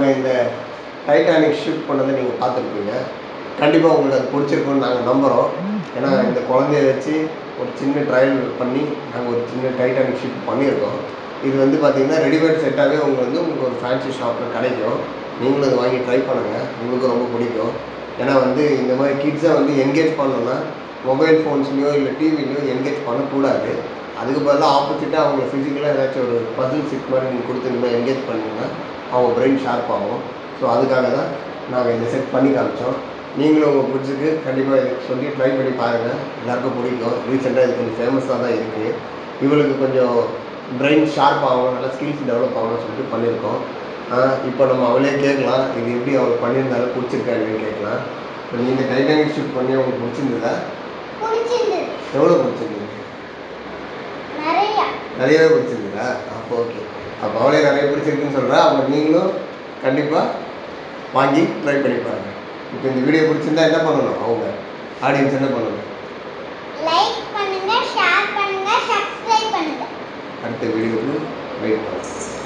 இந்த Titanic ship பண்ணதை நீங்கள் பார்த்துருப்பீங்க கண்டிப்பாக உங்களுக்கு அது பிடிச்சிருக்குன்னு நாங்கள் நம்புகிறோம் ஏன்னா இந்த குழந்தைய வச்சு ஒரு சின்ன ட்ரையல் பண்ணி நாங்கள் ஒரு சின்ன டைட்டானிக் ஷிப் பண்ணியிருக்கோம் இது வந்து பார்த்தீங்கன்னா ரெடிமேட் செட்டாகவே உங்களுக்கு வந்து உங்களுக்கு ஒரு ஃபேன்சி ஷாப்பில் கிடைக்கும் நீங்களும் அதை வாங்கி ட்ரை பண்ணுங்கள் உங்களுக்கும் ரொம்ப பிடிக்கும் ஏன்னா வந்து இந்த மாதிரி கிட்ஸை வந்து என்கேஜ் பண்ணோன்னா மொபைல் ஃபோன்ஸ்லையோ இல்லை டிவிலையோ என்கேஜ் பண்ணக்கூடாது அதுக்கு பதிலாக ஆப்போசிட்டாக அவங்க ஃபிசிக்கலாக ஏதாச்சும் ஒரு பசில் சிட் மாதிரி நீங்கள் கொடுத்து இந்த மாதிரி என்கேஜ் பண்ணிங்கன்னா அவங்க பிரெயின் ஷார்ப் ஆகும் ஸோ அதுக்காக தான் நாங்கள் இந்த செட் பண்ணி காமிச்சோம் நீங்களும் உங்கள் பிடிச்சிருக்கு கண்டிப்பாக இது சொல்லி ட்ரை பண்ணி பாருங்கள் எல்லாருக்கும் பிடிக்கும் ரீசெண்டாக இது கொஞ்சம் ஃபேமஸாக தான் இருக்குது இவளுக்கு கொஞ்சம் பிரெயின் ஷார்ப் ஆகும் நல்லா ஸ்கில்ஸ் டெவலப் ஆகணும்னு சொல்லிட்டு பண்ணியிருக்கோம் இப்போ நம்ம அவளே கேட்கலாம் இது எப்படி அவளுக்கு பண்ணியிருந்தாலும் பிடிச்சிருக்கா இல்லைன்னு கேட்கலாம் இப்போ நீ இந்த டைட்டானிக் ஷூட் பண்ணி உங்களுக்கு பிடிச்சிருந்ததா பிடிச்சிருந்தது எவ்வளோ பிடிச்சிருந்தது நிறைய நிறையவே பிடிச்சிருந்ததா அப்போ ஓகே அப்போ அவளே நிறைய பிடிச்சிருக்குன்னு சொல்கிறா அப்போ நீங்களும் கண்டிப்பாக வாங்கி ட்ரை பண்ணி பாருங்க இப்போ இந்த வீடியோ பிடிச்சிருந்தா என்ன பண்ணணும் அவங்க ஆடியன்ஸ் என்ன பண்ணணும் லைக் பண்ணுங்க ஷேர் பண்ணுங்க சப்ஸ்கிரைப் பண்ணுங்க அடுத்த வீடியோக்கு வெயிட் பண்ணுங்க